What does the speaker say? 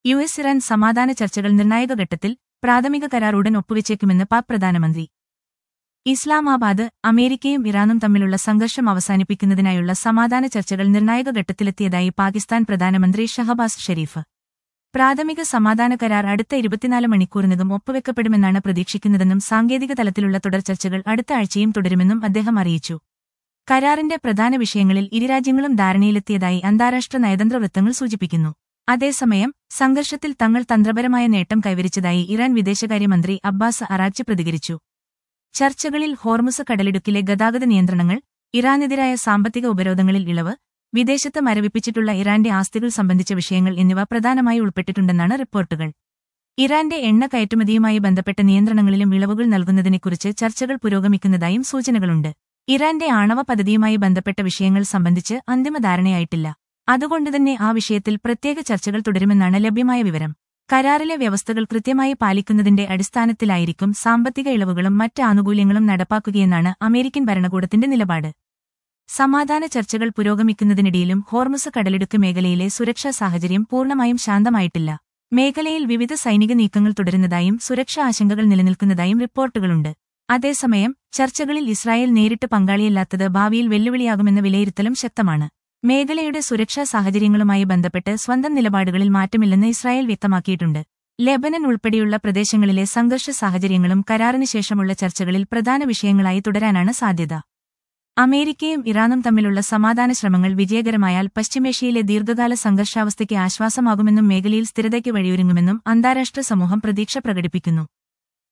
U S Iran സമാധാന ചർച്ചകൾ നിർണായക ഘട്ടത്തിൽ പ്രാഥമിക കരാർ ഉടൻ ഒപ്പുവെച്ചേക്കുമെന്ന് പാക് പ്രധാനമന്ത്രി ഇസ്ലാമാബാദ് അമേരിക്കയും ഇറാനും തമ്മിലുള്ള സംഘർഷം അവസാനിപ്പിക്കുന്നതിനായുള്ള സമാധാന ചർച്ചകൾ നിർണായക ഘട്ടത്തിലെത്തിയതായി പാകിസ്ഥാൻ പ്രധാനമന്ത്രി ഷഹബാസ് ഷെരീഫ് പ്രാഥമിക സമാധാന കരാർ അടുത്ത ഇരുപത്തിനാല് മണിക്കൂറിനകം ഒപ്പുവെക്കപ്പെടുമെന്നാണ് പ്രതീക്ഷിക്കുന്നതെന്നും സാങ്കേതിക തലത്തിലുള്ള തുടർ ചർച്ചകൾ അടുത്ത ആഴ്ചയും തുടരുമെന്നും അദ്ദേഹം അറിയിച്ചു കരാറിന്റെ പ്രധാന വിഷയങ്ങളിൽ ഇരുരാജ്യങ്ങളും ധാരണയിലെത്തിയതായി അന്താരാഷ്ട്ര നയതന്ത്ര വൃത്തങ്ങൾ സൂചിപ്പിക്കുന്നു അതേസമയം സംഘർഷത്തിൽ തങ്ങൾ തന്ത്രപരമായ നേട്ടം കൈവരിച്ചതായി ഇറാൻ വിദേശകാര്യമന്ത്രി അബ്ബാസ് അറാച്ചി പ്രതികരിച്ചു ചർച്ചകളിൽ ഹോർമുസ കടലിടുക്കിലെ ഗതാഗത നിയന്ത്രണങ്ങൾ ഇറാനെതിരായ സാമ്പത്തിക ഉപരോധങ്ങളിൽ ഇളവ് വിദേശത്ത് മരവിപ്പിച്ചിട്ടുള്ള ഇറാന്റെ ആസ്തികൾ സംബന്ധിച്ച വിഷയങ്ങൾ എന്നിവ പ്രധാനമായി ഉൾപ്പെട്ടിട്ടുണ്ടെന്നാണ് റിപ്പോർട്ടുകൾ ഇറാന്റെ എണ്ണ കയറ്റുമതിയുമായി ബന്ധപ്പെട്ട നിയന്ത്രണങ്ങളിലും ഇളവുകൾ നൽകുന്നതിനെക്കുറിച്ച് ചർച്ചകൾ പുരോഗമിക്കുന്നതായും സൂചനകളുണ്ട് ഇറാന്റെ ആണവ പദ്ധതിയുമായി ബന്ധപ്പെട്ട വിഷയങ്ങൾ സംബന്ധിച്ച് അന്തിമ ധാരണയായിട്ടില്ല അതുകൊണ്ടുതന്നെ ആ വിഷയത്തിൽ പ്രത്യേക ചർച്ചകൾ തുടരുമെന്നാണ് ലഭ്യമായ വിവരം കരാറിലെ വ്യവസ്ഥകൾ കൃത്യമായി പാലിക്കുന്നതിന്റെ അടിസ്ഥാനത്തിലായിരിക്കും സാമ്പത്തിക ഇളവുകളും മറ്റ് ആനുകൂല്യങ്ങളും നടപ്പാക്കുകയെന്നാണ് അമേരിക്കൻ ഭരണകൂടത്തിന്റെ നിലപാട് സമാധാന ചർച്ചകൾ പുരോഗമിക്കുന്നതിനിടയിലും ഹോർമുസ് കടലിടുക്ക് മേഖലയിലെ സുരക്ഷാ സാഹചര്യം പൂർണ്ണമായും ശാന്തമായിട്ടില്ല മേഖലയിൽ വിവിധ സൈനിക നീക്കങ്ങൾ തുടരുന്നതായും സുരക്ഷാ ആശങ്കകൾ നിലനിൽക്കുന്നതായും റിപ്പോർട്ടുകളുണ്ട് അതേസമയം ചർച്ചകളിൽ ഇസ്രായേൽ നേരിട്ട് പങ്കാളിയല്ലാത്തത് ഭാവിയിൽ വെല്ലുവിളിയാകുമെന്ന വിലയിരുത്തലും ശക്തമാണ് മേഖലയുടെ സുരക്ഷാ സാഹചര്യങ്ങളുമായി ബന്ധപ്പെട്ട് സ്വന്തം നിലപാടുകളിൽ മാറ്റമില്ലെന്ന് ഇസ്രായേൽ വ്യക്തമാക്കിയിട്ടുണ്ട് ലെബനൻ ഉൾപ്പെടെയുള്ള പ്രദേശങ്ങളിലെ സംഘർഷ സാഹചര്യങ്ങളും കരാറിന് ശേഷമുള്ള ചർച്ചകളിൽ പ്രധാന വിഷയങ്ങളായി തുടരാനാണ് സാധ്യത അമേരിക്കയും ഇറാനും തമ്മിലുള്ള സമാധാന ശ്രമങ്ങൾ വിജയകരമായാൽ പശ്ചിമേഷ്യയിലെ ദീർഘകാല സംഘർഷാവസ്ഥയ്ക്ക് ആശ്വാസമാകുമെന്നും മേഖലയിൽ സ്ഥിരതയ്ക്ക് വഴിയൊരുങ്ങുമെന്നും അന്താരാഷ്ട്ര സമൂഹം പ്രതീക്ഷ പ്രകടിപ്പിക്കുന്നു